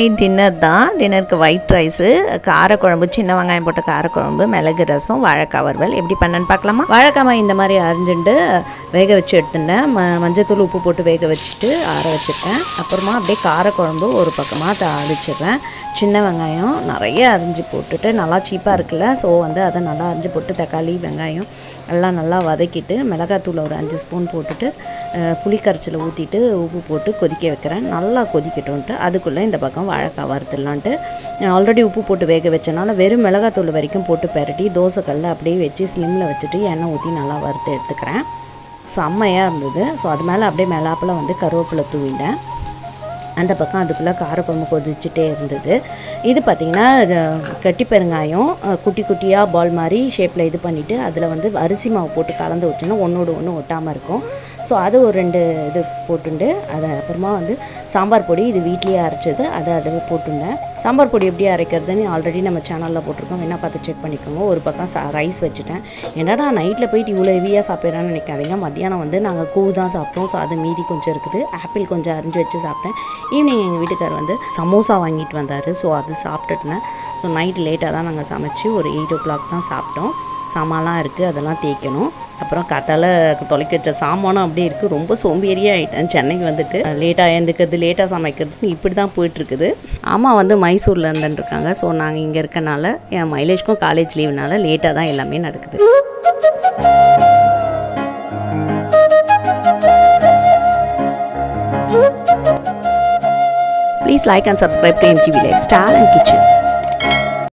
Night dinner தான் டின்னருக்கு white rice காரக்குழம்பு சின்ன வெங்காயம் போட்ட காரக்குழம்பு மிளகு ரசம் வாழைக்காய் வறுவல் எப்படி பண்ணேன்னு பார்க்கலாமா வாழைக்காய் இந்த மாதிரி அரிஞ்சுட்டு வேக வச்சு எடுத்துட்டேன் ம மஞ்சத்தூள் உப்பு போட்டு வேக வச்சுட்டு ஆற வச்சுட்டேன் அப்புறமா அப்படியே காரக்குழம்பு ஒரு பக்கமாக தாளிச்சிடுறேன் சின்ன வெங்காயம் நிறைய அரிஞ்சு போட்டுட்டு நல்லா சீப்பாக இருக்குல்ல ஸோ வந்து அதை நல்லா அரிஞ்சு போட்டு தக்காளி வெங்காயம் எல்லாம் நல்லா வதக்கிட்டு மிளகாத்தூள் ஒரு அஞ்சு ஸ்பூன் போட்டுட்டு அஹ், புளி கரைச்சலை ஊற்றிட்டு உப்பு போட்டு கொதிக்க வைக்கிறேன் நல்லா கொதிக்கட்டும்ட்டு அதுக்குள்ளே இந்த பக்கம் வாழைக்காய் வறுத்துடலான்ட்டு ஆல்ரெடி உப்பு போட்டு வேக வச்சனால வெறும் மிளகாத்தூள் வரைக்கும் போட்டு பெரட்டி தோசைக்கல்ல அப்படியே வச்சு ஸ்லிம்மில் வச்சுட்டு எண்ணெய் ஊற்றி நல்லா வறுத்து எடுத்துக்கிறேன் செம்மையாக இருந்தது ஸோ அது மேலே அப்படியே மேலாப்பில் வந்து கருவேப்பிலை தூவிட்டேன் அந்த பக்கம் அதுக்குள்ளே காரக்குழம்பு கொதிச்சுட்டே இருந்தது இது பார்த்திங்கன்னா கட்டி பெருங்காயம் அஹ், குட்டி குட்டியாக பால் மாதிரி ஷேப்பில் இது பண்ணிவிட்டு அதில் வந்து அரிசி மாவு போட்டு கலந்து விட்டோன்னா ஒன்றோடு ஒன்று ஒட்டாமல் இருக்கும் ஸோ அது ஒரு ரெண்டு இது போட்டுண்டு அதை அப்புறமா வந்து சாம்பார் பொடி இது வீட்லேயே அரைச்சது அதை அப்படியே போட்டுட்டேன் சாம்பார் பொடி எப்படி அரைக்கிறதுன்னு ஆல்ரெடி நம்ம சேனலில் போட்டிருக்கோம் வேணால் பார்த்து செக் பண்ணிக்கோங்க ஒரு பக்கம் சா ரைஸ் வச்சுட்டேன் என்னடா நைட்டில் போயிட்டு இவ்வளோ ஹெவியாக சாப்பிட்றேன்னு நினைக்காதீங்க மத்தியானம் வந்து நாங்கள் கூ தான் சாப்பிட்டோம் ஸோ அது மீதி கொஞ்சம் இருக்குது ஆப்பிள் கொஞ்சம் அரிஞ்சு வச்சு சாப்பிட்டேன் ஈவினிங் எங்கள் வீட்டுக்கார் வந்து சமோசா வாங்கிட்டு வந்தார் ஸோ அது சாப்பிட்டுட்டேன் ஸோ நைட் லேட்டாக தான் நாங்கள் சமைச்சு ஒரு எயிட் ஓ கிளாக் தான் சாப்பிட்டோம் சாமான்லாம் இருக்குது அதெல்லாம் தேய்க்கணும் அப்புறம் கத்தால தொலைக்க வச்ச சாமானும் அப்படியே இருக்குது ரொம்ப சோம்பேறியாக ஆகிட்டேன் சென்னைக்கு வந்துட்டு லேட்டாக எழுந்துக்கிறது லேட்டாக சமைக்கிறதுன்னு இப்படி தான் போயிட்டுருக்குது அம்மா வந்து மைசூரில் இருந்துருக்காங்க ஸோ நாங்கள் இங்கே இருக்கனால என் மைலேஜ்க்கும் காலேஜ் லீவுனால லேட்டாக தான் எல்லாமே நடக்குது Please like and subscribe to MGB Lifestyle and Kitchen.